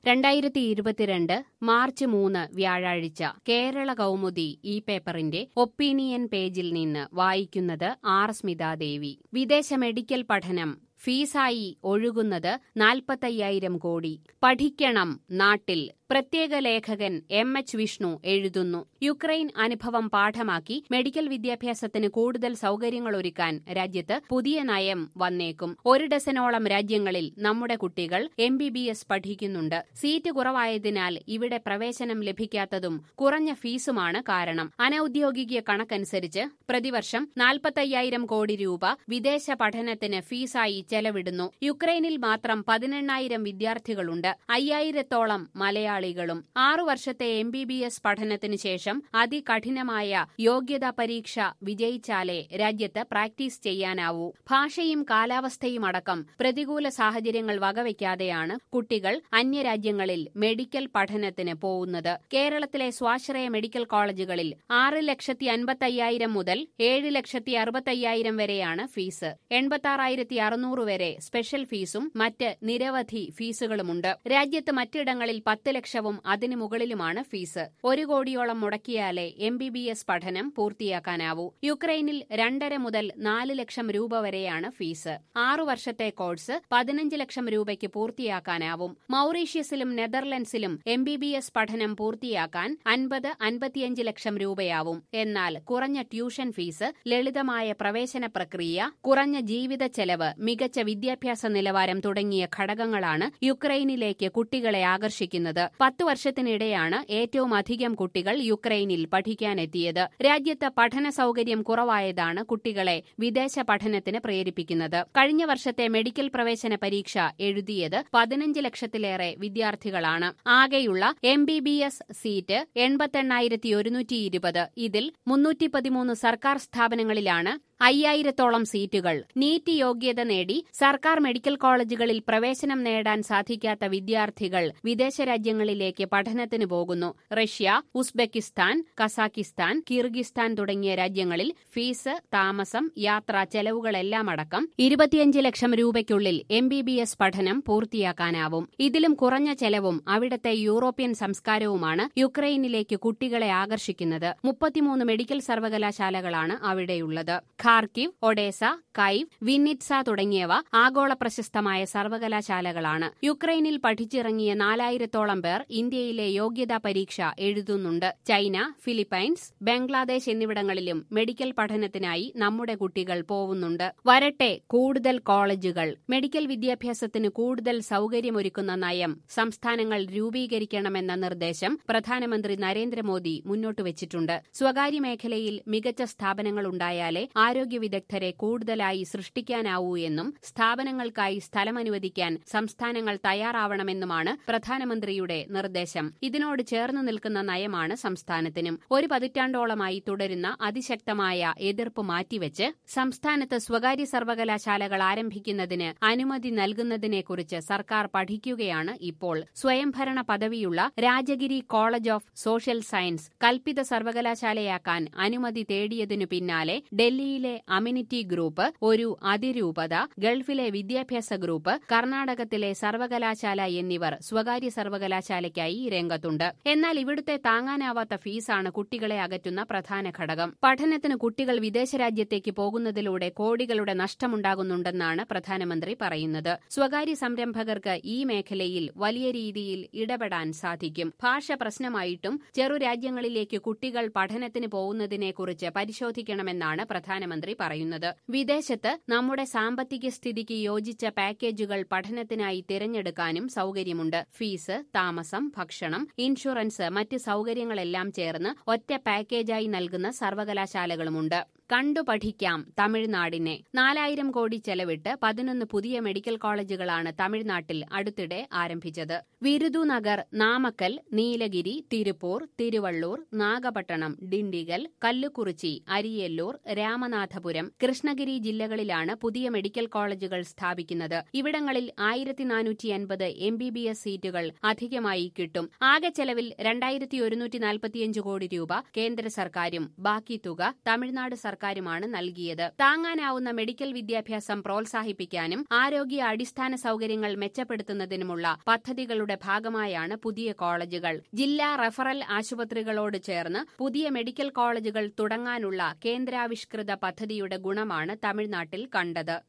രണ്ടായിരത്തി ഇരുപത്തിരണ്ട് മാർച്ച് മൂന്ന് വ്യാഴാഴ്ച കേരള കൗമുദി ഈ പേപ്പറിന്റെ ഒപ്പീനിയൻ പേജിൽ നിന്ന് വായിക്കുന്നത് ആർ സ്മിതാദേവി വിദേശ മെഡിക്കൽ പഠനം ഫീസായി ഒഴുകുന്നത് നാൽപ്പത്തയ്യായിരം കോടി പഠിക്കണം നാട്ടിൽ പ്രത്യേക ലേഖകൻ എം എച്ച് വിഷ്ണു എഴുതുന്നു യുക്രൈൻ അനുഭവം പാഠമാക്കി മെഡിക്കൽ വിദ്യാഭ്യാസത്തിന് കൂടുതൽ സൗകര്യങ്ങളൊരുക്കാൻ രാജ്യത്ത് പുതിയ നയം വന്നേക്കും ഒരു ഡസനോളം രാജ്യങ്ങളിൽ നമ്മുടെ കുട്ടികൾ എം ബി ബി എസ് പഠിക്കുന്നുണ്ട് സീറ്റ് കുറവായതിനാൽ ഇവിടെ പ്രവേശനം ലഭിക്കാത്തതും കുറഞ്ഞ ഫീസുമാണ് കാരണം അനൌദ്യോഗിക കണക്കനുസരിച്ച് പ്രതിവർഷം നാൽപ്പത്തയ്യായിരം കോടി രൂപ വിദേശ പഠനത്തിന് ഫീസായി ചെലവിടുന്നു യുക്രൈനിൽ മാത്രം പതിനെണ്ണായിരം വിദ്യാർത്ഥികളുണ്ട് അയ്യായിരത്തോളം മലയാളികളും ആറു വർഷത്തെ എം ബി ബി എസ് പഠനത്തിന് ശേഷം അതികഠിനമായ യോഗ്യതാ പരീക്ഷ വിജയിച്ചാലേ രാജ്യത്ത് പ്രാക്ടീസ് ചെയ്യാനാവൂ ഭാഷയും കാലാവസ്ഥയും അടക്കം പ്രതികൂല സാഹചര്യങ്ങൾ വകവയ്ക്കാതെയാണ് കുട്ടികൾ അന്യരാജ്യങ്ങളിൽ മെഡിക്കൽ പഠനത്തിന് പോകുന്നത് കേരളത്തിലെ സ്വാശ്രയ മെഡിക്കൽ കോളേജുകളിൽ ആറ് ലക്ഷത്തി അൻപത്തയ്യായിരം മുതൽ ഏഴ് ലക്ഷത്തി അറുപത്തയ്യായിരം വരെയാണ് ഫീസ് എൺപത്തി അറുന്നൂറ് വരെ സ്പെഷ്യൽ ഫീസും മറ്റ് നിരവധി ഫീസുകളുമുണ്ട് രാജ്യത്ത് മറ്റിടങ്ങളിൽ പത്ത് ലക്ഷവും അതിനു മുകളിലുമാണ് ഫീസ് ഒരു കോടിയോളം മുടക്കിയാലേ എം ബി ബി എസ് പഠനം പൂർത്തിയാക്കാനാവൂ യുക്രൈനിൽ രണ്ടര മുതൽ നാല് ലക്ഷം രൂപ വരെയാണ് ഫീസ് ആറു വർഷത്തെ കോഴ്സ് പതിനഞ്ച് ലക്ഷം രൂപയ്ക്ക് പൂർത്തിയാക്കാനാവും മൌറീഷ്യസിലും നെതർലൻഡ്സിലും എം ബി ബി എസ് പഠനം പൂർത്തിയാക്കാൻ അൻപത് അൻപത്തിയഞ്ച് ലക്ഷം രൂപയാവും എന്നാൽ കുറഞ്ഞ ട്യൂഷൻ ഫീസ് ലളിതമായ പ്രവേശന പ്രക്രിയ കുറഞ്ഞ ജീവിത ചെലവ് മികച്ച വിദ്യാഭ്യാസ നിലവാരം തുടങ്ങിയ ഘടകങ്ങളാണ് യുക്രൈനിലേക്ക് കുട്ടികളെ ആകർഷിക്കുന്നത് പത്തു വർഷത്തിനിടെയാണ് ഏറ്റവും അധികം കുട്ടികൾ യുക്രൈനിൽ പഠിക്കാനെത്തിയത് രാജ്യത്ത് പഠന സൗകര്യം കുറവായതാണ് കുട്ടികളെ വിദേശ പഠനത്തിന് പ്രേരിപ്പിക്കുന്നത് കഴിഞ്ഞ വർഷത്തെ മെഡിക്കൽ പ്രവേശന പരീക്ഷ എഴുതിയത് പതിനഞ്ച് ലക്ഷത്തിലേറെ വിദ്യാർത്ഥികളാണ് ആകെയുള്ള M B B S seat എൺപത്തെണ്ണായിരത്തി ഒരുന്നൂറ്റി ഇരുപത് ഇതിൽ മുന്നൂറ്റി പതിമൂന്ന് സർക്കാർ സ്ഥാപനങ്ങളിലാണ് അയ്യായിരത്തോളം സീറ്റുകൾ നീറ്റ് യോഗ്യത നേടി സർക്കാർ മെഡിക്കൽ കോളേജുകളിൽ പ്രവേശനം നേടാൻ സാധിക്കാത്ത വിദ്യാർത്ഥികൾ വിദേശ രാജ്യങ്ങളിലേക്ക് പഠനത്തിന് പോകുന്നു റഷ്യ ഉസ്ബെക്കിസ്ഥാൻ കസാക്കിസ്ഥാൻ കിർഗിസ്ഥാൻ തുടങ്ങിയ രാജ്യങ്ങളിൽ ഫീസ് താമസം യാത്ര ചെലവുകളെല്ലാം അടക്കം ഇരുപത്തിയഞ്ച് ലക്ഷം രൂപയ്ക്കുള്ളിൽ എം ബി ബി എസ് പഠനം പൂർത്തിയാക്കാനാവും ഇതിലും കുറഞ്ഞ ചെലവും അവിടത്തെ യൂറോപ്യൻ സംസ്കാരവുമാണ് യുക്രൈനിലേക്ക് കുട്ടികളെ ആകർഷിക്കുന്നത് മുപ്പത്തിമൂന്ന് മെഡിക്കൽ സർവകലാശാലകളാണ് അവിടെയുള്ളത് ഖാർക്കിവ് ഒഡേസ കൈവ് വിന്നിറ്റ്സ തുടങ്ങിയവ ആഗോള പ്രശസ്തമായ സർവകലാശാലകളാണ് യുക്രൈനിൽ പഠിച്ചിറങ്ങിയ നാലായിരത്തോളം പേർ ഇന്ത്യയിലെ യോഗ്യതാ പരീക്ഷ എഴുതുന്നുണ്ട് ചൈന ഫിലിപ്പൈൻസ് ബംഗ്ലാദേശ് എന്നിവിടങ്ങളിലും മെഡിക്കൽ പഠനത്തിനായി നമ്മുടെ കുട്ടികൾ പോവുന്നുണ്ട് വരട്ടെ കൂടുതൽ കോളേജുകൾ മെഡിക്കൽ വിദ്യാഭ്യാസത്തിന് കൂടുതൽ സൗകര്യമൊരുക്കുന്ന നയം സംസ്ഥാനങ്ങൾ രൂപീകരിക്കണമെന്ന നിർദ്ദേശം പ്രധാനമന്ത്രി നരേന്ദ്രമോദി മുന്നോട്ടുവച്ചിട്ടുണ്ട് സ്വകാര്യ മേഖലയിൽ മികച്ച സ്ഥാപനങ്ങളുണ്ടായാലേ ആരോഗ്യ വിദഗ്ധരെ കൂടുതലായി സൃഷ്ടിക്കാനാവൂ എന്നും സ്ഥാപനങ്ങൾക്കായി സ്ഥലമനുവദിക്കാൻ സംസ്ഥാനങ്ങൾ തയ്യാറാവണമെന്നുമാണ് പ്രധാനമന്ത്രിയുടെ നിർദ്ദേശം ഇതിനോട് ചേർന്ന് നിൽക്കുന്ന നയമാണ് സംസ്ഥാനത്തിനും ഒരു പതിറ്റാണ്ടോളമായി തുടരുന്ന അതിശക്തമായ എതിർപ്പ് മാറ്റിവെച്ച് സംസ്ഥാനത്ത് സ്വകാര്യ സർവകലാശാലകൾ ആരംഭിക്കുന്നതിന് അനുമതി നൽകുന്നതിനെക്കുറിച്ച് സർക്കാർ പഠിക്കുകയാണ് ഇപ്പോൾ സ്വയംഭരണ പദവിയുള്ള Rajagiri college of social science കൽപ്പിത സർവകലാശാലയാക്കാൻ അനുമതി തേടിയതിനു പിന്നാലെ ഡൽഹിയിലെ അമിനിറ്റി ഗ്രൂപ്പ് ഒരു അതിരൂപത ഗൾഫിലെ വിദ്യാഭ്യാസ ഗ്രൂപ്പ് കർണാടകത്തിലെ സർവകലാശാല എന്നിവർ സ്വകാര്യ സർവകലാശാലയ്ക്കായി രംഗത്തുണ്ട് എന്നാൽ ഇവിടുത്തെ താങ്ങാനാവാത്ത ഫീസാണ് കുട്ടികളെ അകറ്റുന്ന പ്രധാന ഘടകം പഠനത്തിന് കുട്ടികൾ വിദേശ രാജ്യത്തേക്ക് പോകുന്നതിലൂടെ കോടികളുടെ നഷ്ടമുണ്ടാകുന്നുണ്ടെന്നാണ് പ്രധാനമന്ത്രി പറയുന്നത് സ്വകാര്യ സംരംഭകർക്ക് ഈ മേഖലയിൽ വലിയ രീതിയിൽ ഇടപെടാൻ സാധിക്കും ഭാഷ പ്രശ്നമായിട്ടും ചെറു രാജ്യങ്ങളിലേക്ക് കുട്ടികൾ പഠനത്തിന് പോകുന്നതിനെക്കുറിച്ച് പരിശോധിക്കണമെന്നാണ് പ്രധാനമന്ത്രി പറയുന്നത് വിദേശത്ത് നമ്മുടെ സാമ്പത്തിക സ്ഥിതിക്ക് യോജിച്ച പാക്കേജുകൾ പഠനത്തിനായി തിരഞ്ഞെടുക്കാനും സൗകര്യമുണ്ട് ഫീസ് താമസം ഭക്ഷണം ഇൻഷുറൻസ് മറ്റ് സൗകര്യങ്ങളെല്ലാം ചേർന്ന് ഒറ്റ പാക്കേജായി നൽകുന്ന സർവകലാശാലകളുമുണ്ട് കണ്ടു പഠിക്കാം തമിഴ്നാടിനെ നാലായിരം കോടി ചെലവിട്ട് പതിനൊന്ന് പുതിയ മെഡിക്കൽ കോളേജുകളാണ് തമിഴ്നാട്ടിൽ അടുത്തിടെ ആരംഭിച്ചത് വിരുദുനഗർ നാമക്കൽ നീലഗിരി തിരുപ്പൂർ തിരുവള്ളൂർ നാഗപട്ടണം ഡിണ്ടിഗൽ കല്ലുക്കുറിച്ചി അരിയല്ലൂർ രാമനാഥ രാമനാഥപുരം കൃഷ്ണഗിരി ജില്ലകളിലാണ് പുതിയ മെഡിക്കൽ കോളേജുകൾ സ്ഥാപിക്കുന്നത് ഇവിടങ്ങളിൽ ആയിരത്തി നാനൂറ്റി അൻപത് എം ബി ബി എസ് സീറ്റുകൾ അധികമായി കിട്ടും ആകെ ചെലവിൽ രണ്ടായിരത്തി ഒരുന്നൂറ്റി നാൽപ്പത്തിയഞ്ച് കോടി രൂപ കേന്ദ്ര സർക്കാരും ബാക്കി തുക തമിഴ്നാട് സർക്കാരുമാണ് നൽകിയത് താങ്ങാനാവുന്ന മെഡിക്കൽ വിദ്യാഭ്യാസം പ്രോത്സാഹിപ്പിക്കാനും ആരോഗ്യ അടിസ്ഥാന സൌകര്യങ്ങൾ മെച്ചപ്പെടുത്തുന്നതിനുമുള്ള പദ്ധതികളുടെ ഭാഗമായാണ് പുതിയ കോളേജുകൾ ജില്ലാ റഫറൽ ആശുപത്രികളോട് ചേർന്ന് പുതിയ മെഡിക്കൽ കോളേജുകൾ തുടങ്ങാനുള്ള കേന്ദ്രാവിഷ്കൃത പദ്ധതിയുടെ ഗുണമാണ് തമിഴ്നാട്ടിൽ കണ്ടത്